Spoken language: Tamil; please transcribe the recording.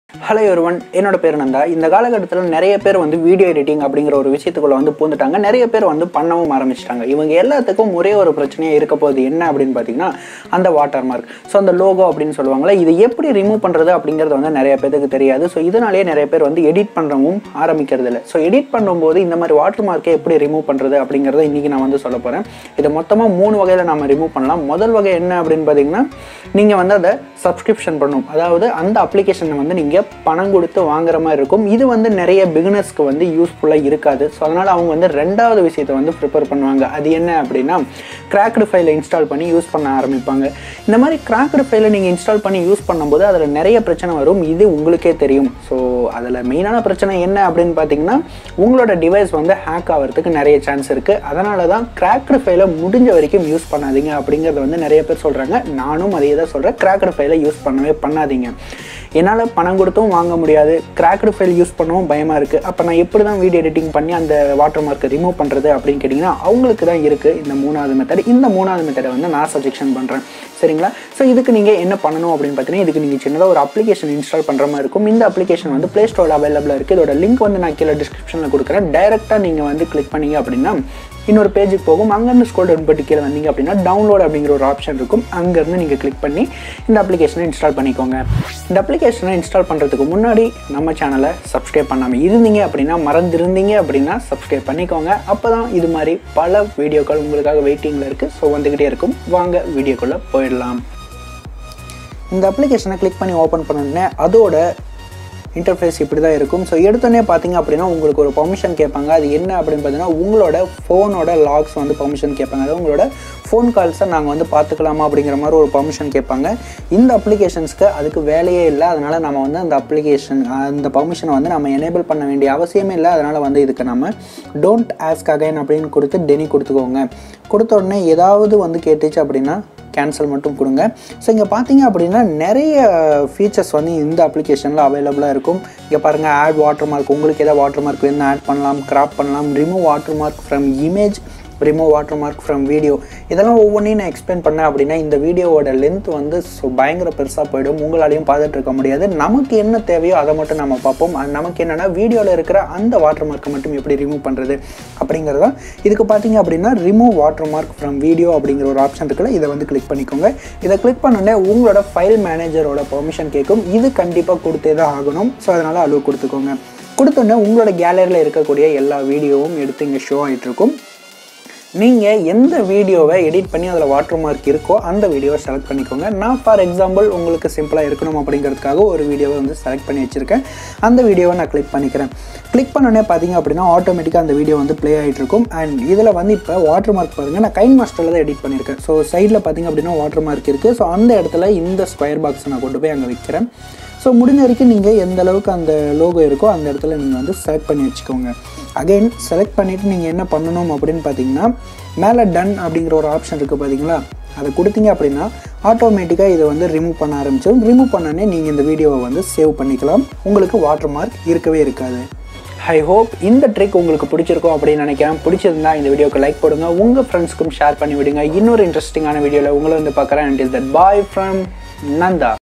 ஹலோ ஒருவன் என்னோட பேர் நந்தா இந்த காலகட்டத்தில் நிறைய பேர் வந்து வீடியோ எடிட்டிங் அப்படிங்கிற ஒரு விஷயத்துக்குள்ள வந்து பூந்துட்டாங்க நிறைய பேர் வந்து பண்ணவும் ஆரம்பிச்சிட்டாங்க இவங்க எல்லாத்துக்கும் ஒரே ஒரு பிரச்சனையே இருக்க போகுது என்ன அப்படின்னு பார்த்தீங்கன்னா அந்த வாட்டர் மார்க் ஸோ அந்த லோகோ அப்படின்னு சொல்லுவாங்களே இது எப்படி ரிமூவ் பண்ணுறது அப்படிங்கிறது வந்து நிறைய பேருக்கு தெரியாது ஸோ இதனாலேயே நிறைய பேர் வந்து எடிட் பண்ணுறவும் ஆரம்பிக்கிறது இல்லை ஸோ எடிட் பண்ணும்போது இந்த மாதிரி வாட்டர் மார்க்கை எப்படி ரிமூவ் பண்ணுறது அப்படிங்கிறத இன்றைக்கி நான் வந்து சொல்ல போகிறேன் இதை மொத்தமாக மூணு வகையில் நம்ம ரிமூவ் பண்ணலாம் முதல் வகை என்ன அப்படின்னு பார்த்தீங்கன்னா நீங்கள் வந்து அதை சப்ஸ்கிரிப்ஷன் பண்ணணும் அதாவது அந்த அப்ளிகேஷனை வந்து நீங்கள் பணம் கொடுத்து வாங்குற மாதிரி இருக்கும் இது வந்து நிறைய பிகினர்ஸ்க்கு வந்து யூஸ்ஃபுல்லாக இருக்காது ஸோ அதனால் அவங்க வந்து ரெண்டாவது விஷயத்தை வந்து ப்ரிப்பேர் பண்ணுவாங்க அது என்ன அப்படின்னா கிராக்டு ஃபைலை இன்ஸ்டால் பண்ணி யூஸ் பண்ண ஆரம்பிப்பாங்க இந்த மாதிரி கிராக்டு ஃபைலை நீங்கள் இன்ஸ்டால் பண்ணி யூஸ் பண்ணும்போது அதில் நிறைய பிரச்சனை வரும் இது உங்களுக்கே தெரியும் ஸோ அதில் மெயினான பிரச்சனை என்ன அப்படின்னு பார்த்தீங்கன்னா உங்களோட டிவைஸ் வந்து ஹேக் ஆகிறதுக்கு நிறைய சான்ஸ் இருக்குது அதனால தான் கிராக்டு ஃபைலை முடிஞ்ச வரைக்கும் யூஸ் பண்ணாதீங்க அப்படிங்கிறத வந்து நிறைய பேர் சொல்கிறாங்க நானும் அதே தான் சொல்கிறேன் கிராக்டு ஃபைலை யூஸ் பண்ணவே பண்ணாதீங்க என்னால் பணம் கொடுத்தும் வாங்க முடியாது கிராக்டு ஃபைல் யூஸ் பண்ணவும் பயமாக இருக்குது அப்போ நான் எப்படி தான் வீடியோ எடிட்டிங் பண்ணி அந்த வாட்டர் மார்க்கை ரிமூவ் பண்ணுறது அப்படின்னு கேட்டிங்கன்னா அவங்களுக்கு தான் இருக்குது இந்த மூணாவது மெத்தட் இந்த மூணாவது மெத்தடை வந்து நான் சஜெக்ஷன் பண்ணுறேன் சரிங்களா ஸோ இதுக்கு நீங்கள் என்ன பண்ணணும் அப்படின்னு பார்த்தீங்கன்னா இதுக்கு நீங்கள் சின்னதாக ஒரு அப்ளிகேஷன் இன்ஸ்டால் பண்ணுற மாதிரி இருக்கும் இந்த அப்ளிகேஷன் வந்து ப்ளே ஸ்டோரில் அவைலபிளாக இருக்குது இதோட லிங்க் வந்து நான் கீழே டிஸ்கிரிப்ஷனில் கொடுக்குறேன் டைரெக்டாக நீங்கள் வந்து கிளிக் பண்ணீங்க அப்படின்னா இன்னொரு பேஜுக்கு போகும் அங்கேருந்து ஸ்கோல் டவுன் பட்டு கீழே வந்தீங்க அப்படின்னா டவுன்லோட் அப்படிங்கிற ஒரு ஆப்ஷன் இருக்கும் அங்கேருந்து நீங்கள் கிளிக் பண்ணி இந்த அப்ளிகேஷனை இன்ஸ்டால் பண்ணிக்கோங்க இந்த அப்ளிகேஷனை இன்ஸ்டால் பண்ணுறதுக்கு முன்னாடி நம்ம சேனலை சப்ஸ்கிரைப் பண்ணாமல் இருந்தீங்க அப்படின்னா மறந்துருந்தீங்க அப்படின்னா சப்ஸ்கிரைப் பண்ணிக்கோங்க அப்போ தான் இது மாதிரி பல வீடியோக்கள் உங்களுக்காக வெயிட்டிங்கில் இருக்குது ஸோ வந்துக்கிட்டே இருக்கும் வாங்க வீடியோக்குள்ளே போயிடலாம் இந்த அப்ளிகேஷனை கிளிக் பண்ணி ஓப்பன் பண்ணோடனே அதோட இன்டர்ஃபேஸ் இப்படி தான் இருக்கும் ஸோ எடுத்தோடனே பார்த்தீங்க அப்படின்னா உங்களுக்கு ஒரு பர்மிஷன் கேட்பாங்க அது என்ன அப்படின்னு பார்த்தீங்கன்னா உங்களோட ஃபோனோட லாக்ஸ் வந்து பர்மிஷன் கேட்பாங்க அதாவது உங்களோட ஃபோன் கால்ஸை நாங்கள் வந்து பார்த்துக்கலாமா அப்படிங்கிற மாதிரி ஒரு பர்மிஷன் கேட்பாங்க இந்த அப்ளிகேஷன்ஸ்க்கு அதுக்கு வேலையே இல்லை அதனால் நம்ம வந்து அந்த அப்ளிகேஷன் அந்த பர்மிஷனை வந்து நம்ம எனேபிள் பண்ண வேண்டிய அவசியமே இல்லை அதனால் வந்து இதுக்கு நம்ம டோன்ட் ஆஸ்க் அகைன் அப்படின்னு கொடுத்து டெனி கொடுத்துக்கோங்க கொடுத்த உடனே ஏதாவது வந்து கேட்டுச்சு அப்படின்னா கேன்சல் மட்டும் கொடுங்க ஸோ இங்கே பார்த்தீங்க அப்படின்னா நிறைய ஃபீச்சர்ஸ் வந்து இந்த அப்ளிகேஷனில் அவைலபிளாக இருக்கும் இங்கே பாருங்கள் ஆட் வாட்டர் மார்க் உங்களுக்கு ஏதாவது வாட்டர் மார்க் வேணும் ஆட் பண்ணலாம் கிராப் பண்ணலாம் remove watermark from image remove watermark from video இதெல்லாம் ஒவ்வொன்றையும் நான் எக்ஸ்பிளைன் பண்ணேன் அப்படின்னா இந்த வீடியோவோட லென்த் வந்து ஸோ பயங்கர பெருசாக போயிடும் உங்களாலையும் பார்த்துட்டு இருக்க முடியாது நமக்கு என்ன தேவையோ அதை மட்டும் நம்ம பார்ப்போம் அது நமக்கு என்னென்னா வீடியோவில் இருக்கிற அந்த வாட்டர் மார்க்கை மட்டும் எப்படி ரிமூவ் பண்ணுறது அப்படிங்கிறதான் இதுக்கு பார்த்தீங்க அப்படின்னா remove watermark from video அப்படிங்கிற ஒரு ஆப்ஷன் இருக்குல்ல இதை வந்து கிளிக் பண்ணிக்கோங்க இதை கிளிக் பண்ணோடனே உங்களோட ஃபைல் மேனேஜரோட பெர்மிஷன் கேட்கும் இது கண்டிப்பாக கொடுத்தே தான் ஆகணும் ஸோ அதனால் அலோவ் கொடுத்துக்கோங்க கொடுத்தோடனே உங்களோட கேலரியில் இருக்கக்கூடிய எல்லா வீடியோவும் எடுத்து இங்கே ஷோ ஆகிட்டு இருக்கும் நீங்கள் எந்த வீடியோவை எடிட் பண்ணி அதில் வாட்டர் மார்க் இருக்கோ அந்த வீடியோவை செலக்ட் பண்ணிக்கோங்க நான் ஃபார் எக்ஸாம்பிள் உங்களுக்கு சிம்பிளாக இருக்கணும் அப்படிங்கிறதுக்காக ஒரு வீடியோவை வந்து செலக்ட் பண்ணி வச்சுருக்கேன் அந்த வீடியோவை நான் கிளிக் பண்ணிக்கிறேன் கிளிக் பண்ணோடனே பார்த்தீங்க அப்படின்னா ஆட்டோமேட்டிக்காக அந்த வீடியோ வந்து ப்ளே ஆகிட்டு இருக்கும் அண்ட் இதில் வந்து இப்போ வாட்டர் மார்க் பாருங்கள் நான் கைன் மாஸ்டரில் தான் எடிட் பண்ணியிருக்கேன் ஸோ சைடில் பார்த்தீங்க அப்படின்னா வாட்டர் மார்க் இருக்குது ஸோ அந்த இடத்துல இந்த ஸ்கொயர் பாக்ஸை நான் கொண்டு போய் அங்கே வைக்கிறேன் ஸோ முடிஞ்ச வரைக்கும் நீங்கள் எந்த அளவுக்கு அந்த லோகோ இருக்கோ அந்த இடத்துல நீங்கள் வந்து செலக்ட் பண்ணி வச்சுக்கோங்க அகைன் செலக்ட் பண்ணிவிட்டு நீங்கள் என்ன பண்ணணும் அப்படின்னு பார்த்தீங்கன்னா மேலே டன் அப்படிங்கிற ஒரு ஆப்ஷன் இருக்குது பார்த்தீங்களா அதை கொடுத்தீங்க அப்படின்னா ஆட்டோமேட்டிக்காக இதை வந்து ரிமூவ் பண்ண ஆரம்பிச்சிடும் ரிமூவ் பண்ணோடனே நீங்கள் இந்த வீடியோவை வந்து சேவ் பண்ணிக்கலாம் உங்களுக்கு வாட்டர் மார்க் இருக்கவே இருக்காது ஐ ஹோப் இந்த ட்ரிக் உங்களுக்கு பிடிச்சிருக்கும் அப்படின்னு நினைக்கிறேன் பிடிச்சிருந்தா இந்த வீடியோக்கு லைக் போடுங்க உங்கள் ஃப்ரெண்ட்ஸ்க்கும் ஷேர் பண்ணி விடுங்க இன்னொரு இன்ட்ரெஸ்டிங்கான வீடியோவில் உங்களை வந்து பார்க்குறேன் and is that bye from Nanda